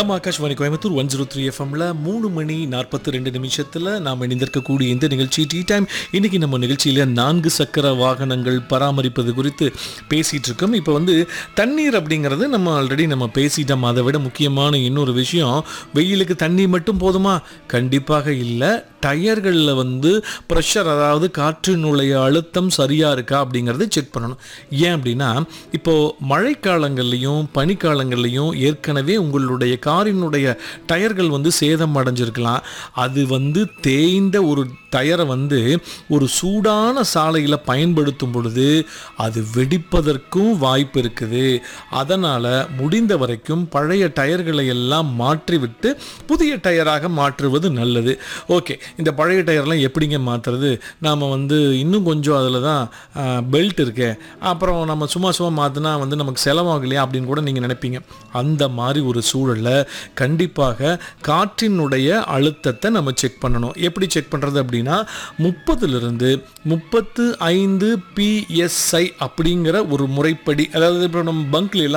நம்ம Akashvani Coimbatore one zero three எஃப்எம்ல மூணு மணி நாற்பத்தி ரெண்டு நிமிஷத்தில் நாம் இணைந்திருக்கக்கூடிய இந்த நிகழ்ச்சி டீ டைம் இன்னைக்கு நம்ம நிகழ்ச்சியில் நான்கு சக்கர வாகனங்கள் பராமரிப்பது குறித்து பேசிகிட்டு இருக்கோம் இப்போ வந்து தண்ணீர் அப்படிங்கிறது நம்ம ஆல்ரெடி நம்ம பேசிட்டோம் அதை விட முக்கியமான இன்னொரு விஷயம் வெயிலுக்கு தண்ணி மட்டும் போதுமா கண்டிப்பாக இல்லை டயர்களில் வந்து ப்ரெஷர் அதாவது காற்றினுடைய அழுத்தம் சரியாக இருக்கா அப்படிங்கிறத செக் பண்ணணும் ஏன் அப்படின்னா இப்போது மழைக்காலங்கள்லையும் பனிக்காலங்கள்லையும் ஏற்கனவே உங்களுடைய காரினுடைய டயர்கள் வந்து சேதம் அடைஞ்சிருக்கலாம் அது வந்து தேய்ந்த ஒரு டயரை வந்து ஒரு சூடான சாலையில் பயன்படுத்தும் பொழுது அது வெடிப்பதற்கும் வாய்ப்பு இருக்குது அதனால் முடிந்த வரைக்கும் பழைய டயர்களை எல்லாம் மாற்றிவிட்டு புதிய டயராக மாற்றுவது நல்லது ஓகே இந்த பழைய டயர்லாம் எப்படிங்க மாற்றுறது நாம் வந்து இன்னும் கொஞ்சம் அதில் தான் பெல்ட் இருக்கு அப்புறம் நம்ம சும்மா சும்மா மாற்றினா வந்து நமக்கு செலவாகலையா அப்படின்னு கூட நீங்கள் நினைப்பீங்க அந்த மாதிரி ஒரு சூழலில் கண்டிப்பாக காற்றினுடைய அழுத்தத்தை நம்ம செக் பண்ணணும் எப்படி செக் பண்ணுறது அப்படின்னா முப்பதுலேருந்து முப்பத்து ஐந்து பிஎஸ்ஐ அப்படிங்கிற ஒரு முறைப்படி அதாவது இப்போ நம்ம பங்க்ல எல்லாம்